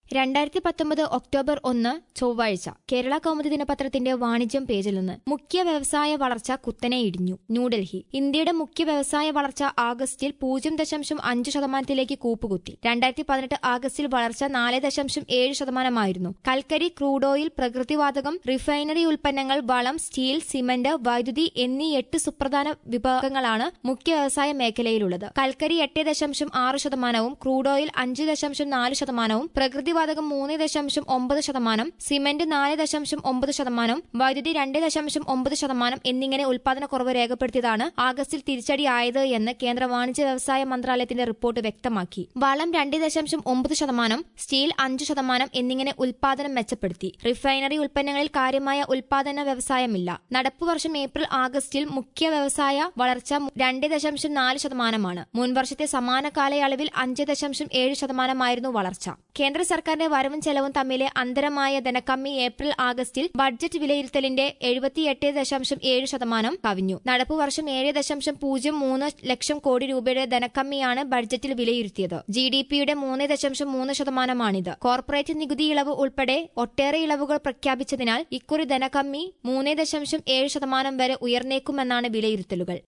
രണ്ടായിരത്തി പത്തൊമ്പത് ഒക്ടോബർ ഒന്ന് ചൊവ്വാഴ്ച കേരള കൗമുദി ദിനപത്രത്തിന്റെ വാണിജ്യം പേജിൽ നിന്ന് മുഖ്യ വ്യവസായ വളർച്ച കുത്തനെ ഇടിഞ്ഞു ന്യൂഡൽഹി ഇന്ത്യയുടെ മുഖ്യ വ്യവസായ വളർച്ച ആഗസ്റ്റിൽ പൂജ്യം ദശാംശം അഞ്ച് ശതമാനത്തിലേക്ക് കൂപ്പുകുത്തി രണ്ടായിരത്തി പതിനെട്ട് ആഗസ്റ്റിൽ വളർച്ച നാല് ദശാംശം ഏഴ് ശതമാനമായിരുന്നു കൽക്കരി ക്രൂഡ് ഓയിൽ പ്രകൃതിവാതകം റിഫൈനറി ഉൽപ്പന്നങ്ങൾ വളം സ്റ്റീൽ സിമന്റ് വൈദ്യുതി എന്നീ എട്ട് സുപ്രധാന വിഭാഗങ്ങളാണ് മുഖ്യ വ്യവസായ മേഖലയിലുള്ളത് കൽക്കരി എട്ട് ദശാംശം ആറ് ശതമാനവും ക്രൂഡ് ഓയിൽ അഞ്ച് ദശാംശം നാല് ശതമാനവും പ്രകൃതിവാതകം മൂന്ന് ദശാംശം ഒമ്പത് ശതമാനം സിമന്റ് നാല് ദശാംശം ഒമ്പത് ശതമാനം വൈദ്യുതി രണ്ട് ദശാംശം ഒമ്പത് ശതമാനം എന്നിങ്ങനെ ഉൽപാദനക്കുറവ് രേഖപ്പെടുത്തിയതാണ് ആഗസ്റ്റിൽ തിരിച്ചടിയായത് എന്ന് കേന്ദ്ര വാണിജ്യ വ്യവസായ മന്ത്രാലയത്തിന്റെ റിപ്പോർട്ട് വ്യക്തമാക്കി വളം രണ്ട് ദശാംശം ഒമ്പത് ശതമാനം സ്റ്റീൽ അഞ്ച് ശതമാനം എന്നിങ്ങനെ ഉൽപാദനം മെച്ചപ്പെടുത്തി റിഫൈനറി ഉൽപ്പന്നങ്ങളിൽ കാര്യമായ ഉൽപാദന വ്യവസായമില്ല നടപ്പുവർഷം ഏപ്രിൽ ആഗസ്റ്റിൽ മുഖ്യ വ്യവസായ വളർച്ച രണ്ട് ദശാംശം നാല് ശതമാനമാണ് മുൻവർഷത്തെ സമാന കാലയളവിൽ അഞ്ച് ദശാംശം ഏഴ് ശതമാനമായിരുന്നു വളർച്ച കേന്ദ്ര സർക്കാരിന്റെ വരവും ചെലവും തമ്മിലെ അന്തരമായ ധനക്കമ്മി ഏപ്രിൽ ആഗസ്റ്റിൽ ബഡ്ജറ്റ് വിലയിരുത്തലിന്റെ എഴുപത്തിയെട്ട് ദശാംശം ഏഴ് ശതമാനം കവിഞ്ഞു നടപ്പുവർഷം ഏഴ് ദശാംശം പൂജ്യം മൂന്ന് ലക്ഷം കോടി രൂപയുടെ ധനക്കമ്മിയാണ് ബഡ്ജറ്റിൽ വിലയിരുത്തിയത് ജി ഡി പിയുടെ മൂന്ന് ദശാംശം മൂന്ന് ശതമാനമാണിത് കോർപ്പറേറ്റ് നികുതി ഇളവ് ഉൾപ്പെടെ ഒട്ടേറെ ഇളവുകൾ പ്രഖ്യാപിച്ചതിനാൽ ഇക്കുറി ധനക്കമ്മി മൂന്ന് ദശാംശം ഏഴ് ശതമാനം വരെ ഉയർന്നേക്കുമെന്നാണ് വിലയിരുത്തലുകൾ